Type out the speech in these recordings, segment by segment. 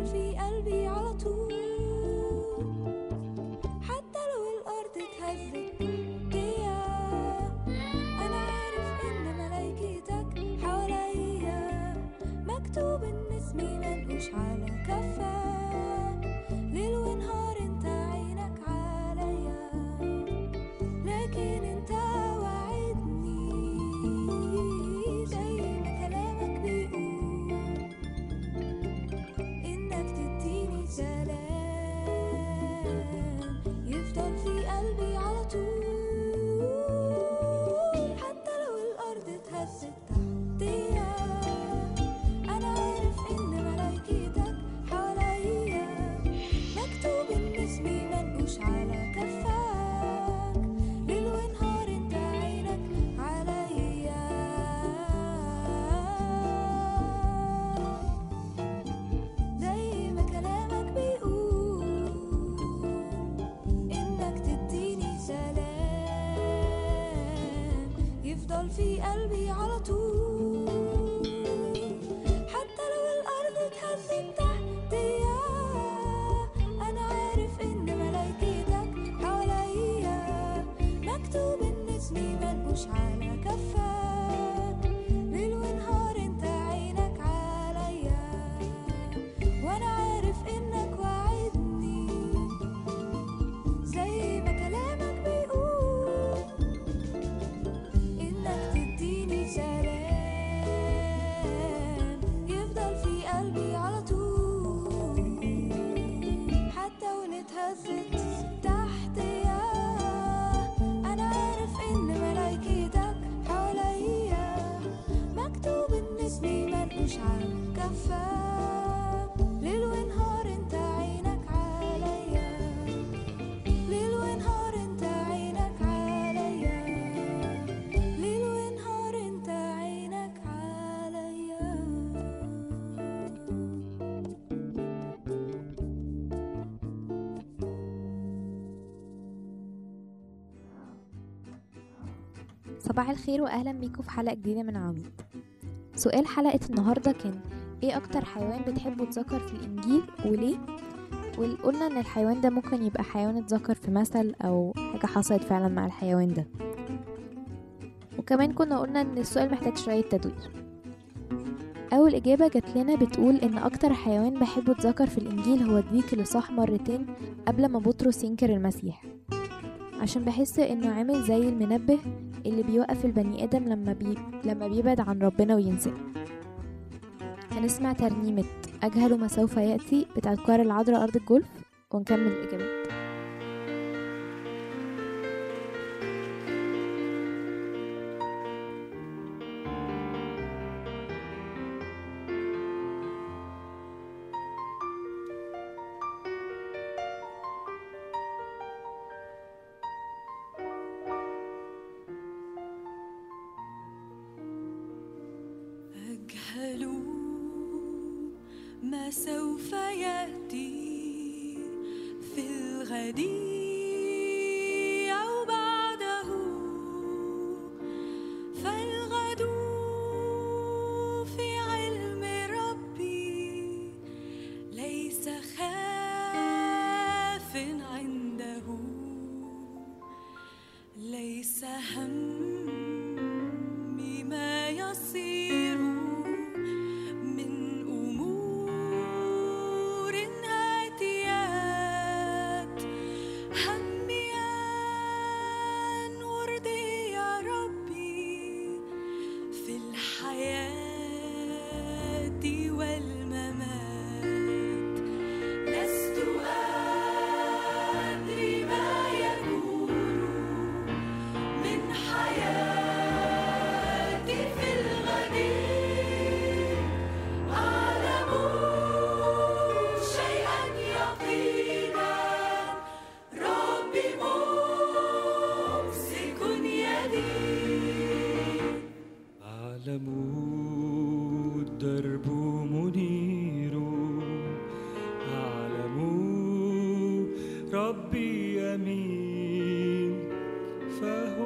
يفضل في قلبي على طول حتى لو الأرض اتهزت تحتيا أنا عارف إن ملايكتك حواليا مكتوب إن اسمي منقوش على كفاك ليل ونهار انت عينك عليا لكن انت وعدني زي ما كلامك بيقول انك تديني سلام يفضل في قلبي على طول حتى لو الارض اتهزت تحتيا انا عارف ان ملايكتك حواليا مكتوب ان اسمي منقوش على كفاك ليل ونهار انت عينك عليا زي ما كلامك بيقول انك تديني سلام يفضل في قلبي على طول حتى لو الارض اتهزت تحتيا انا عارف ان ملايكتك حواليا مكتوب ان اسمي منقوش على كفاك ليل ونهار انت عينك عليا وانا عارف انك وعدني زي ما كلامك بيقول انك تديني سلام يفضل في قلبي على طول حتى ونتهزت تحتيا انا عارف ان ملايكتك حواليا مكتوب ان اسمي منقوش على كفاك ليل ونهار انت عينك عليا ليل ونهار انت عينك عليا ليل ونهار انت عينك عليا صباح الخير واهلا بيكم في حلقه جديده من عواميد سؤال حلقه النهارده كان ايه اكتر حيوان بتحبه اتذكر في الانجيل وليه وقلنا ان الحيوان ده ممكن يبقى حيوان اتذكر في مثل او حاجه حصلت فعلا مع الحيوان ده وكمان كنا قلنا ان السؤال محتاج شويه تدوير اول اجابه جات لنا بتقول ان اكتر حيوان بحبه اتذكر في الانجيل هو الديك اللي صاح مرتين قبل ما بطرس ينكر المسيح عشان بحس انه عامل زي المنبه اللي بيوقف البني ادم لما بي... لما بيبعد عن ربنا وينسى هنسمع ترنيمة أجهل ما سوف يأتي بتاعت كوار العذراء أرض الجولف ونكمل الإجابات أجهل ما سوف يأتي في الغد أو بعده فالغد في علم ربي ليس خاف عنده ليس همي ما يصير من أمور هاتيات همي أن أرضي يا ربي في الحياة والممات لست أدري ما يكون من حياتي في الغد أعلم شيئا يقينا ربي ممسك يدي أعلم الدرب منير أعلم ربي يمين فهو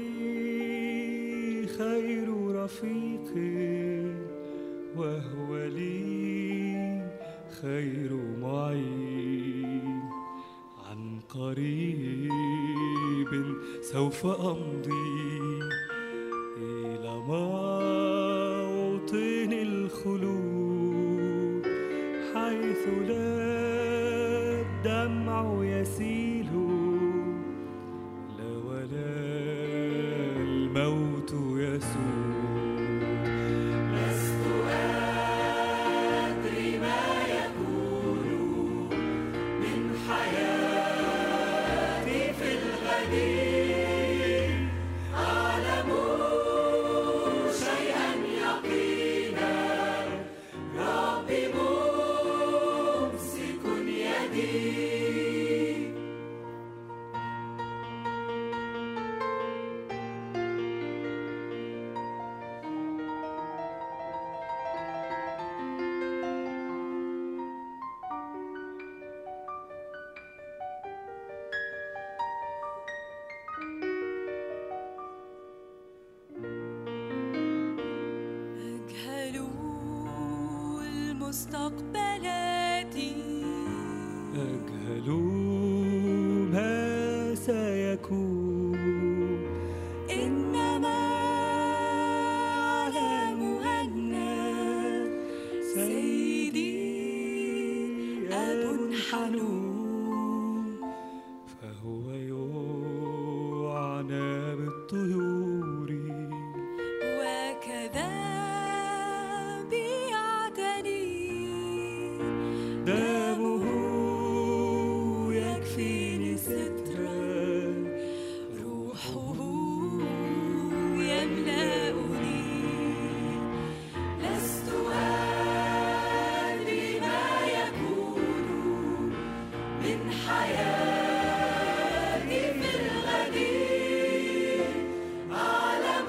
لي خير رفيق وهو لي خير معين عن قريب سوف أمضي إلى موطن الخلود حيث لا الدمع يسيل لا ولا الموت يسود لست أدري ما يكون من حياتي في الغد أعلم شيئا يقينا ربي ممسك يدي أجهل المستقبلات أجهل ما سيكون إنما أعلم أن سيدي أب حنون فهو يعنى بالطيور وكذا بيعتني دمه يكفيني سترا روحه يملأني لست أدري ما يكون من حياتي في الغد أعلم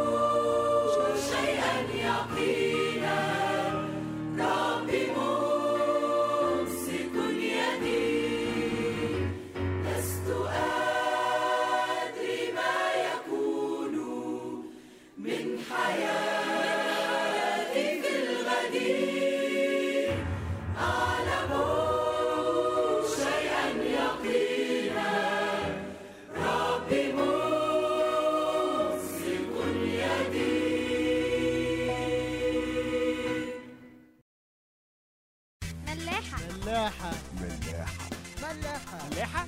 شيئا يقينا ربي ممسك يدي لست أدري ما يكون من حياتي في الغد أعلم شيئا يقينا ربي ممسك يدي ملاحة ملاحة ملاحة ملاحة ملاحة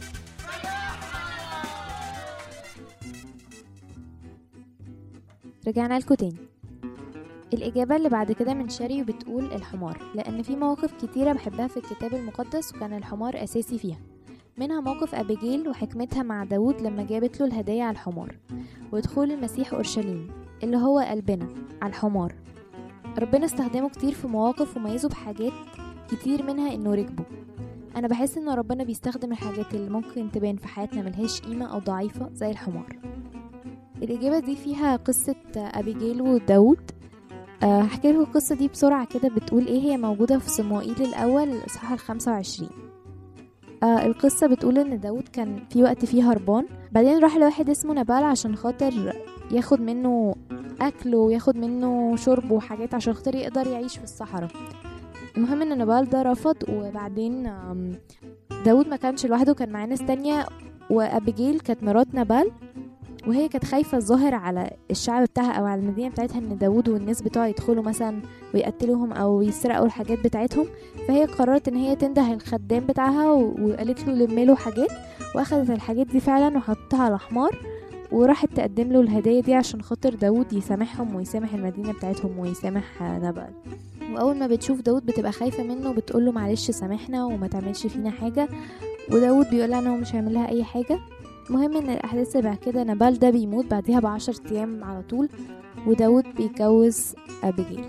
رجعنا لكم تاني الإجابة اللي بعد كده من شاري بتقول الحمار لأن في مواقف كتيرة بحبها في الكتاب المقدس وكان الحمار أساسي فيها منها موقف أبيجيل وحكمتها مع داود لما جابت له الهدايا على الحمار ودخول المسيح أورشليم اللي هو قلبنا على الحمار ربنا استخدمه كتير في مواقف وميزه بحاجات كتير منها إنه ركبه أنا بحس إن ربنا بيستخدم الحاجات اللي ممكن تبان في حياتنا ملهاش قيمة أو ضعيفة زي الحمار الإجابة دي فيها قصة أبيجيل وداود أه هحكي لكم القصة دي بسرعة كده بتقول ايه هي موجودة في صموئيل الأول الإصحاح الخمسة وعشرين آه القصة بتقول إن داود كان في وقت فيه هربان بعدين راح لواحد اسمه نبال عشان خاطر ياخد منه أكل وياخد منه شرب وحاجات عشان خاطر يقدر يعيش في الصحراء المهم إن نبال ده رفض وبعدين آم، داود ما كانش لوحده كان معاه ناس تانية وأبيجيل كانت مرات نبال وهي كانت خايفة الظاهر على الشعب بتاعها أو على المدينة بتاعتها إن داود والناس بتوعه يدخلوا مثلا ويقتلوهم أو يسرقوا الحاجات بتاعتهم فهي قررت إن هي تنده الخدام بتاعها و- وقالت له لمله حاجات وأخدت الحاجات دي فعلا وحطها على حمار وراحت تقدم له الهدايا دي عشان خاطر داود يسامحهم ويسامح المدينة بتاعتهم ويسامح آه، نبال وأول ما بتشوف داود بتبقى خايفة منه وبتقول له معلش سامحنا وما تعملش فينا حاجة وداود بيقول لها إن هو مش هيعمل لها أي حاجة المهم ان الاحداث اللي بعد كده نبال ده بيموت بعدها بعشر ايام على طول وداود بيتجوز ابيجيل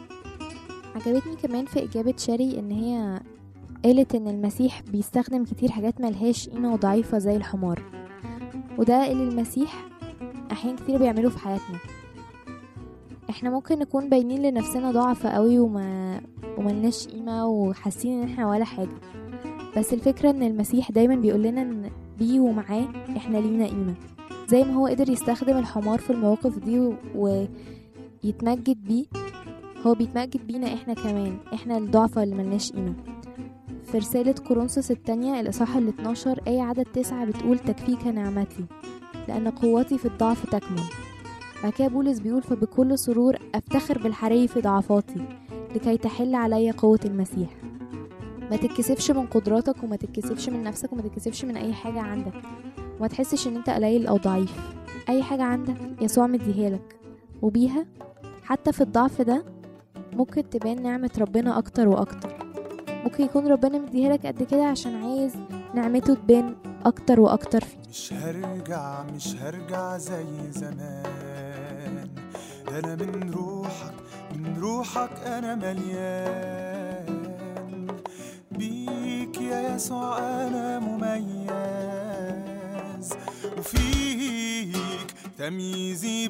عجبتني كمان في اجابة شاري ان هي قالت ان المسيح بيستخدم كتير حاجات ملهاش قيمة وضعيفة زي الحمار وده اللي المسيح احيان كتير بيعمله في حياتنا احنا ممكن نكون باينين لنفسنا ضعف قوي وما وملناش قيمة وحاسين ان احنا ولا حاجة بس الفكرة ان المسيح دايما بيقول لنا ان بيه ومعاه احنا لينا قيمة زي ما هو قدر يستخدم الحمار في المواقف دي و- ويتمجد بيه هو بيتمجد بينا احنا كمان احنا الضعفة اللي ملناش قيمة في رسالة كورنثوس التانية الإصحاح ال 12 آية عدد تسعة بتقول تكفيك نعمتي لأن قوتي في الضعف تكمن بعد كده بولس بيقول فبكل سرور أفتخر بالحري في ضعفاتي لكي تحل علي قوة المسيح ما تتكسفش من قدراتك وما تتكسفش من نفسك وما تتكسفش من أي حاجة عندك وما تحسش ان انت قليل أو ضعيف أي حاجة عندك يسوع مديها لك وبيها حتى في الضعف ده ممكن تبان نعمة ربنا أكتر وأكتر ممكن يكون ربنا مديها لك قد كده عشان عايز نعمته تبان أكتر وأكتر فيك مش هرجع مش هرجع زي زمان انا من روحك من روحك انا مليان بيك يا يسوع انا مميز وفيك تمييزي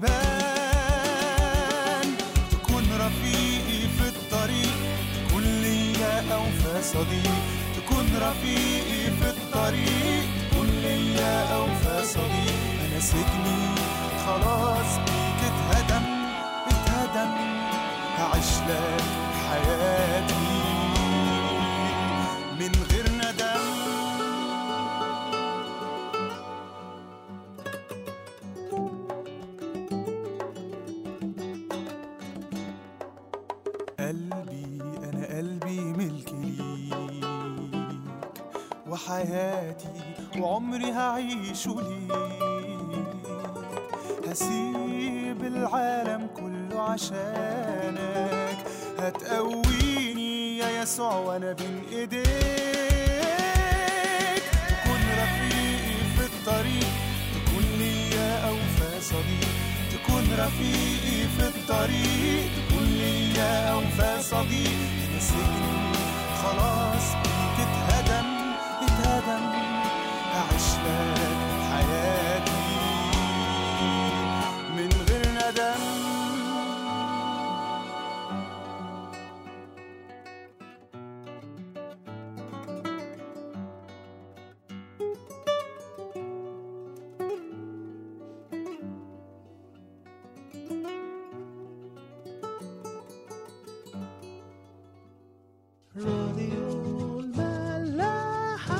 بان تكون رفيقي في الطريق تكون ليا اوفى صديق تكون رفيقي في الطريق تكون ليا اوفى صديق انا سجني خلاص بيك اتهدم اتهدم هعيش لك حياتي من غير ندم قلبي أنا قلبي ملك ليك وحياتي وعمري هعيشه ليك هسيب العالم كله عشانك هتقويني يا يسوع وانا بين ايديك تكون رفيقي في الطريق تكون ليا اوفى صديق تكون رفيقي في الطريق تكون ليا اوفى صديق انا سجني خلاص بيك اتهدم اتهدم هعيش لك حياتي من غير ندم راديو الملاحة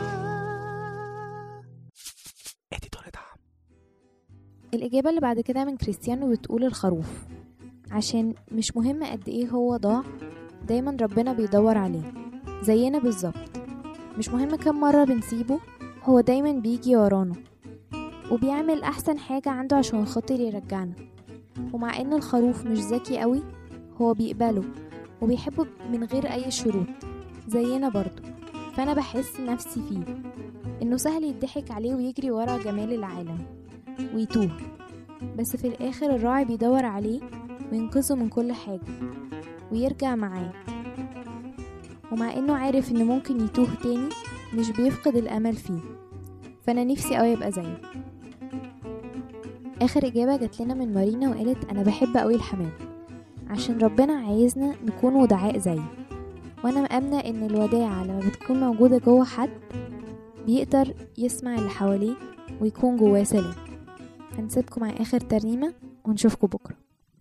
الإجابة اللي بعد كده من كريستيانو بتقول الخروف عشان مش مهم قد إيه هو ضاع دايما ربنا بيدور عليه زينا بالظبط مش مهم كم مرة بنسيبه هو دايما بيجي ورانا وبيعمل أحسن حاجة عنده عشان خاطر يرجعنا ومع إن الخروف مش ذكي قوي هو بيقبله وبيحبه من غير أي شروط زينا برضو فأنا بحس نفسي فيه إنه سهل يضحك عليه ويجري ورا جمال العالم ويتوه بس في الآخر الراعي بيدور عليه وينقذه من كل حاجة ويرجع معاه ومع إنه عارف إنه ممكن يتوه تاني مش بيفقد الأمل فيه فأنا نفسي أوي أبقى زيه آخر إجابة جات لنا من مارينا وقالت أنا بحب أوي الحمام عشان ربنا عايزنا نكون ودعاء زيه وأنا مأمنة إن الوداعة لما بتكون موجودة جوه حد بيقدر يسمع اللي حواليه ويكون جواه سلام هنسيبكم مع آخر ترنيمة ونشوفكم بكرة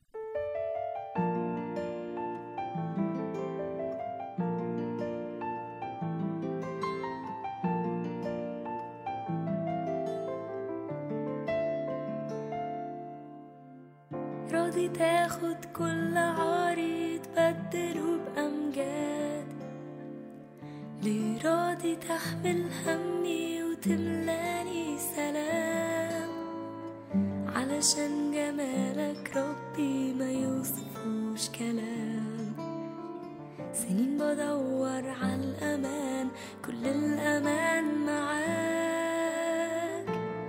راضي تاخد كل عاري تبدله بأمجاد ليه راضي تحمل همي وتملاني سلام علشان جمالك ربي ما يوصفوش كلام سنين بدور على الأمان كل الأمان معاك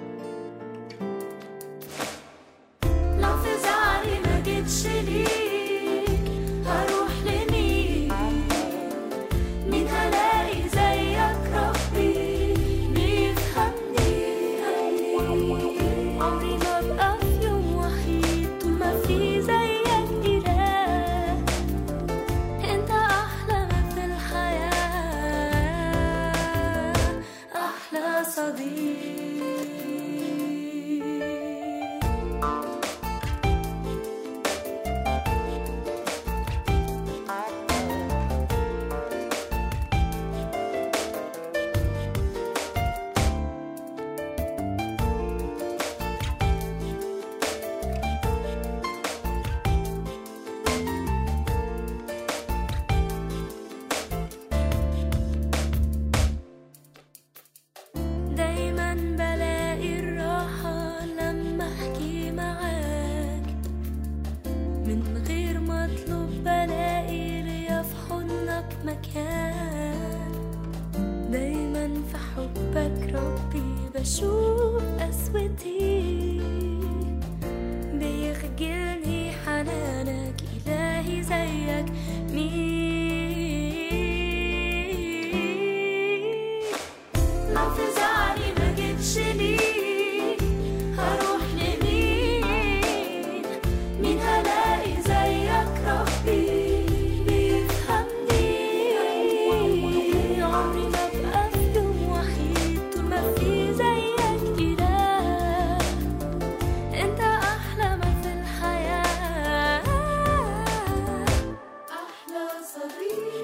لو في زعلي ما جيتش ليك هروح لمين مين هلاقي زيك ربي بيفهمني عمري ما ابقى في يوم وحيد طول ما في زيك إله انت احلى ما في الحياة احلى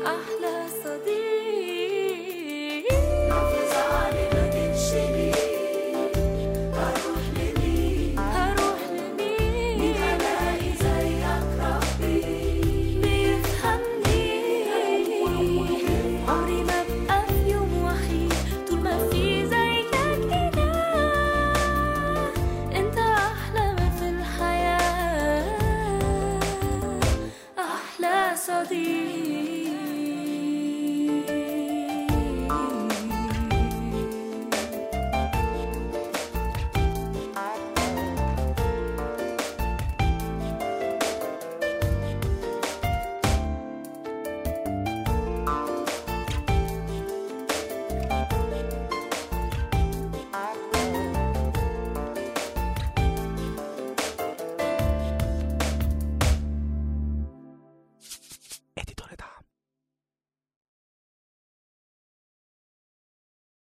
أحلى صديق